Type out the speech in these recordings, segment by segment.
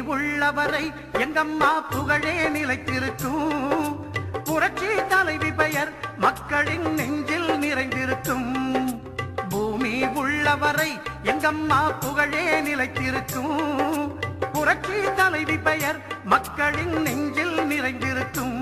உள்ளவரை எங்கம்மா புகழே நிலைத்திருக்கும் புரட்சி தலைவி பெயர் மக்களின் நெஞ்சில் நிறைந்திருக்கும் பூமி உள்ளவரை எங்கம்மா புகழே நிலைத்திருக்கும் புரட்சி தலைவி பெயர் மக்களின் நெஞ்சில் நிறைந்திருக்கும்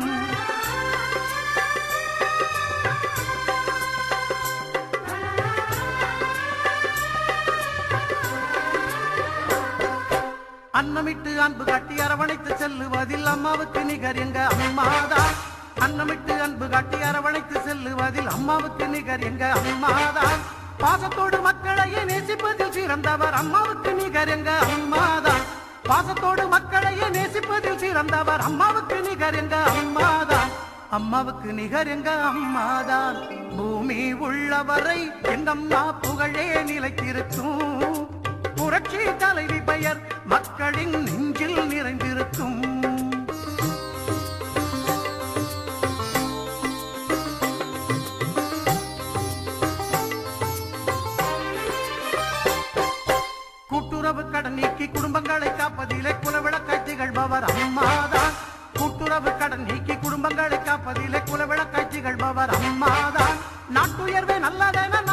அன்னமிட்டு அன்பு காட்டி அரவணைத்து செல்லுவதில் அம்மாவுக்கு நிகர் எங்க அம்மாதான் அன்னமிட்டு அன்பு காட்டி அரவணைத்து செல்லுவதில் அம்மாவுக்கு நிகர் எங்க அம்மாதான் பாசத்தோடு மக்களையே நேசிப்பதில் சிறந்தவர் அம்மாவுக்கு நிகர் எங்க அம்மாதான் பாசத்தோடு மக்களையே நேசிப்பதில் சிறந்தவர் அம்மாவுக்கு நிகர் எங்க அம்மாதான் அம்மாவுக்கு நிகர் எங்க அம்மாதான் பூமி உள்ளவரை எங்கம்மா புகழே நிலைத்திருக்கும் புரட்சி தலைவி பெயர் மக்களின் நெஞ்சில் நிறைந்திருக்கும் கூட்டுறவு கடன் நீக்கி குடும்பங்களை காப்பதிலே குலவிளக்காய் திகழ்பவர் அம்மாதான் கூட்டுறவு கடன் நீக்கி குடும்பங்களை காப்பதிலே குலவிளக்காய் திகழ்பவர் அம்மாதான் நாட்டுயர்வே நல்லதென